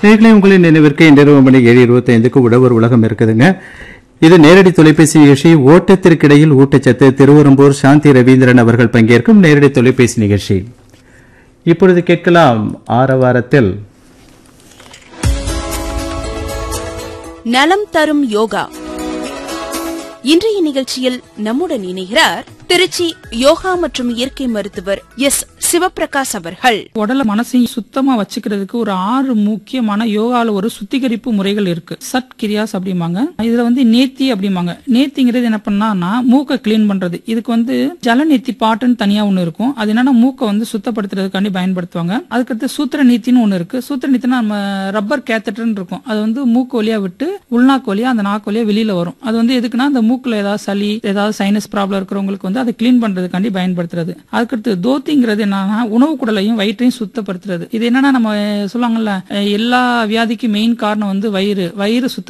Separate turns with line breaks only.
நேர்களை உங்களின் நினைவிற்கு இன்றிரவு மணி ஏழு இருபத்தி ஐந்துக்கு உழவர் உலகம் இருக்குதுங்க இது நேரடி தொலைபேசி நிகழ்ச்சி ஓட்டத்திற்கிடையில் ஊட்டச்சத்து திருவரம்பூர் சாந்தி ரவீந்திரன் அவர்கள் பங்கேற்கும் நேரடி தொலைபேசி நிகழ்ச்சி இப்பொழுது கேட்கலாம் ஆரவாரத்தில்
நலம் தரும் யோகா இன்றைய நிகழ்ச்சியில் நம்முடன் இணைகிறார் திருச்சி யோகா மற்றும் இயற்கை மருத்துவர் எஸ் சிவபிரகாஷ் அவர்கள்
உடல மனசையும் சுத்தமா வச்சுக்கிறதுக்கு ஒரு ஆறு முக்கியமான யோகால ஒரு சுத்திகரிப்பு முறைகள் இருக்கு சட் கிரியாஸ் அப்படிம்பாங்க இதுல வந்து நேத்தி அப்படிம்பாங்க நேத்திங்கிறது என்ன பண்ணான்னா மூக்கை கிளீன் பண்றது இதுக்கு வந்து ஜல நேத்தி பாட்டுன்னு தனியா ஒண்ணு இருக்கும் அது என்னன்னா மூக்கை வந்து சுத்தப்படுத்துறதுக்காண்டி பயன்படுத்துவாங்க அதுக்கடுத்து சூத்திர நீத்தின்னு ஒண்ணு இருக்கு சூத்திர நீத்தினா நம்ம ரப்பர் கேத்தட்டர்னு இருக்கும் அது வந்து மூக்கு வழியா விட்டு உள்நாக்கு வழியா அந்த நாக்கு வழியா வெளியில வரும் அது வந்து எதுக்குன்னா அந்த மூக்குல ஏதாவது சளி ஏதாவது சைனஸ் ப்ராப்ளம் இருக்கிறவங்களுக்கு வந்து அதை கிளீன் பண்றதுக்காண்டி பயன்படுத்துறது அதுக்கடுத்து தோத்திங்கிறது என்னன்னா உணவு குடலையும் வயிற்றையும் சுத்தப்படுத்துறது இது என்னன்னா நம்ம சொல்லுவாங்கல்ல அஹ் எல்லா வியாதிக்கும் மெயின் காரணம் வந்து வயிறு வயிறு சுத்த